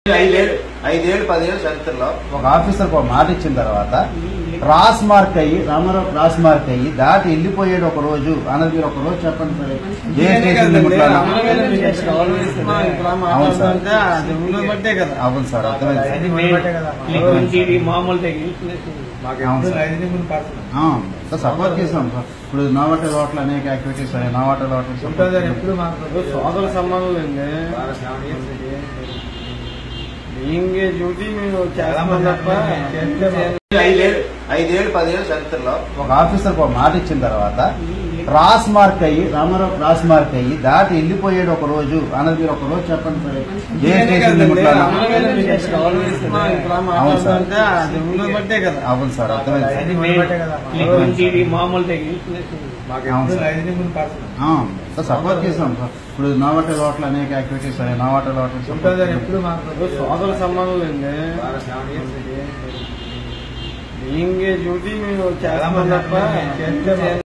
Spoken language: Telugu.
ఐదేళ్ళు ఐదేళ్ళు పదేళ్ళు చరిత్రలో ఒక ఆఫీసర్ ఒక మాట ఇచ్చిన తర్వాత క్రాస్ మార్క్ అయ్యి రామారావు క్రాస్ మార్క్ అయ్యి దాటి వెళ్ళిపోయాడు ఒక రోజు అన్నది మీరు ఒక రోజు చెప్పండి సరే ఏ స్టేషన్ లిమిట్లో అవును సార్. అవును సార్ అర్థమైంది సార్. మామూలు అవును సార్. ఆ, సార్ సపోర్ట్ చేసాం సార్ ఇప్పుడు నోవాట లోట్ల అనేక యాక్టివిటీస్ నోవాట లోట్ల ఎప్పుడు మాకు సోదర సంబంధం అండి ఇంకే డ్యూటీ మేము చేస్తాం తప్ప ఐదేళ్ళు ఐదేళ్ళు పదేళ్ళు చరిత్రలో ఒక ఆఫీసర్ ఒక మాట ఇచ్చిన తర్వాత క్రాస్ మార్క్ అయ్యి రామారావు క్రాస్ మార్క్ అయ్యి దాటి వెళ్ళిపోయాడు ఒక రోజు అన్నది మీరు ఒక రోజు చెప్పండి సరే ఏ స్టేషన్ లిమిట్లో అవును సార్. బట్టే కదా అవును సార్ అర్థమైంది సార్. మామూలు అవును సార్. ఆ, సార్ సపోర్ట్ చేసాం సార్ ఇప్పుడు నోవాట లోట్ల అనేక యాక్టివిటీస్ నోవాట లోట్ల ఎప్పుడు మాకు సోదర సంబంధం అండి ఇంకే డ్యూటీ మేము చేస్తాం తప్ప